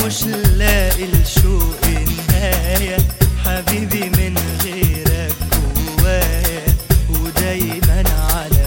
مش لاقي الشوق نهاية حبيبي من غيرك جوايا ودايما على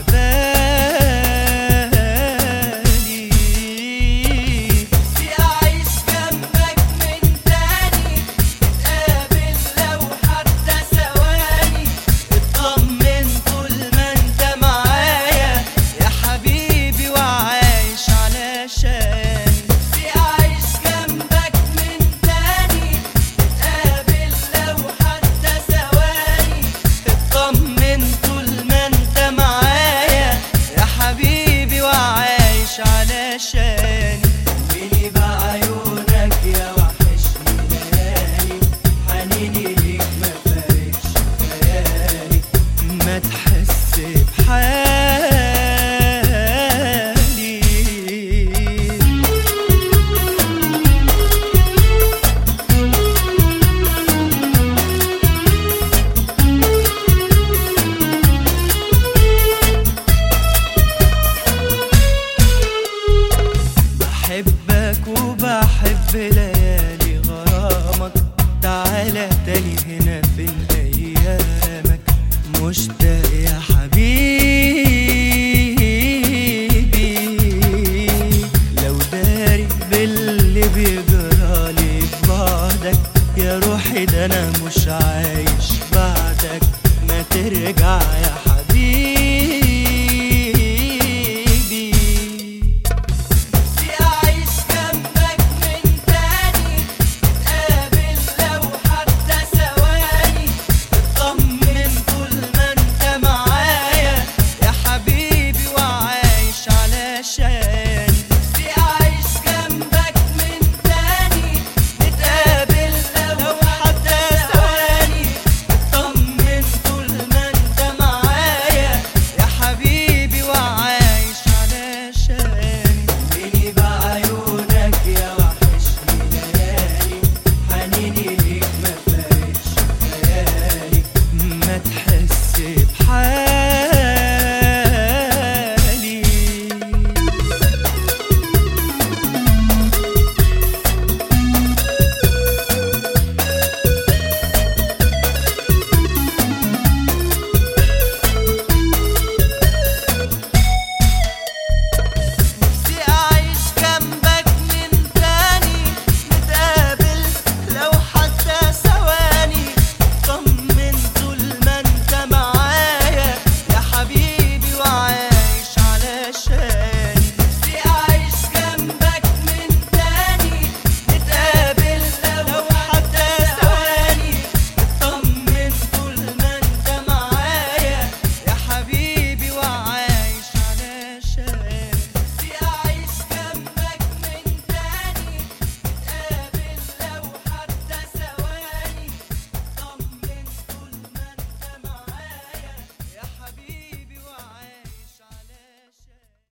بالي نفسي أعيش جنبك من تاني نتقابل لو حتى ثواني اطمن طول ما انت معايا يا حبيبي وعايش علشان نفسي أعيش جنبك من تاني نتقابل لو حتى ثواني اطمن طول ما انت معايا يا حبيبي وعايش علشان ميني بعيونك يا وحشني ليالي حنيني ليك ما فارقش خيالي ما تحس بحالي بحبك وبحب ليالي غرامك تعالى تاني هنا فين ايامك مشتاق